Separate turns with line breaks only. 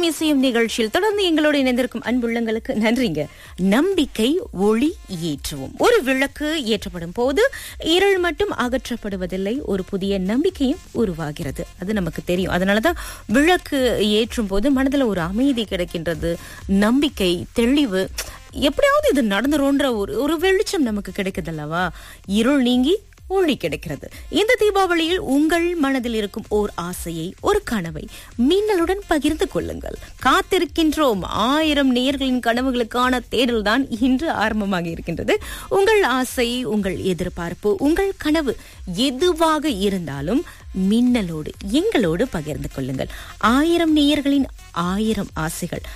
இசையும் நிகழ்ச்சியில் தொடர்ந்து எங்களோடு இணைந்திருக்கும் அன்புள்ளங்களுக்கு நன்றிங்க நம்பிக்கை ஒளி ஏற்றுவோம் ஒரு விளக்கு ஏற்றப்படும் போது இருள் மட்டும் அகற்றப்படுவதில்லை ஒரு புதிய நம்பிக்கையும் உருவாகிறது அது நமக்கு தெரியும் அதனாலதான் விளக்கு ஏற்றும் போது மனதுல ஒரு அமைதி கிடைக்கின்றது நம்பிக்கை தெளிவு எப்படியாவது இது நடந்துரும்ன்ற ஒரு ஒரு வெளிச்சம் நமக்கு கிடைக்குது அல்லவா இருள் நீங்கி ஒளி கிடைக்கிறது இந்த தீபாவளியில் உங்கள் மனதில் இருக்கும் ஓர் ஆசையை ஒரு கனவை மின்னலுடன் பகிர்ந்து கொள்ளுங்கள் காத்திருக்கின்றோம் ஆயிரம் நேயர்களின் கனவுகளுக்கான தேடல் தான் இன்று ஆரம்பமாக இருக்கின்றது உங்கள் ஆசை உங்கள் எதிர்பார்ப்பு உங்கள் கனவு எதுவாக இருந்தாலும் மின்னலோடு எங்களோடு பகிர்ந்து கொள்ளுங்கள் ஆயிரம் நேயர்களின் ஆயிரம் ஆசைகள்